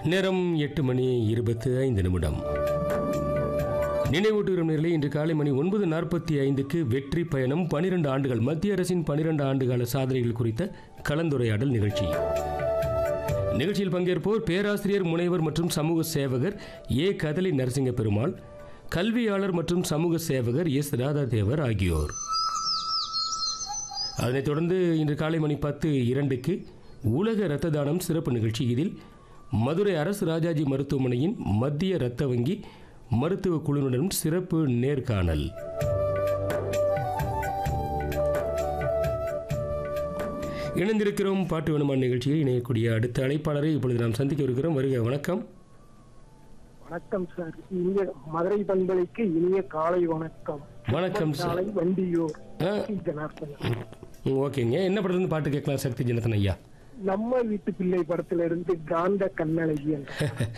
நேரம் எட்டு மணி இருபத்து ஐந்து நிமிடம் நினைவூட்டுகிற நிலையில் இன்று காலை மணி ஒன்பது நாற்பத்தி ஐந்துக்கு வெற்றி பயணம் பனிரெண்டு ஆண்டுகள் மத்திய அரசின் பனிரெண்டு ஆண்டுகால சாதனைகள் குறித்த கலந்துரையாடல் நிகழ்ச்சி நிகழ்ச்சியில் பங்கேற்போர் பேராசிரியர் முனைவர் மற்றும் சமூக சேவகர் ஏ கதலி நரசிங்க பெருமாள் கல்வியாளர் மற்றும் சமூக சேவகர் எஸ் ராதாதேவர் ஆகியோர் அதனைத் தொடர்ந்து இன்று காலை மணி பத்து இரண்டுக்கு உலக இரத்த தானம் சிறப்பு நிகழ்ச்சி இதில் மதுரை அரசு ராஜாஜி மருத்துவமனையின் மத்திய இரத்த வங்கி மருத்துவ குழுவினரும் சிறப்பு நேர்காணல் இணைந்திருக்கிறோம் பாட்டு வேணுமான நிகழ்ச்சியில் இணையக்கூடிய அடுத்த அழைப்பாளரை இப்பொழுது நாம் சந்திக்க இருக்கிறோம் வருக வணக்கம் வணக்கம் சார் இனிய மதுரை பண்பலைக்கு இனிய காலை வணக்கம் வணக்கம் சார் காலை வண்டியூர் ஆ, ஜனார்த்தனன் ம், ஓகேங்க என்ன படத்துலேருந்து பாட்டு கேட்கலாம் சக்தி ஜனத்தன் ஐயா நம்ம வீட்டு பிள்ளை படத்துல இருந்து காந்த கண்ணழகி என்ற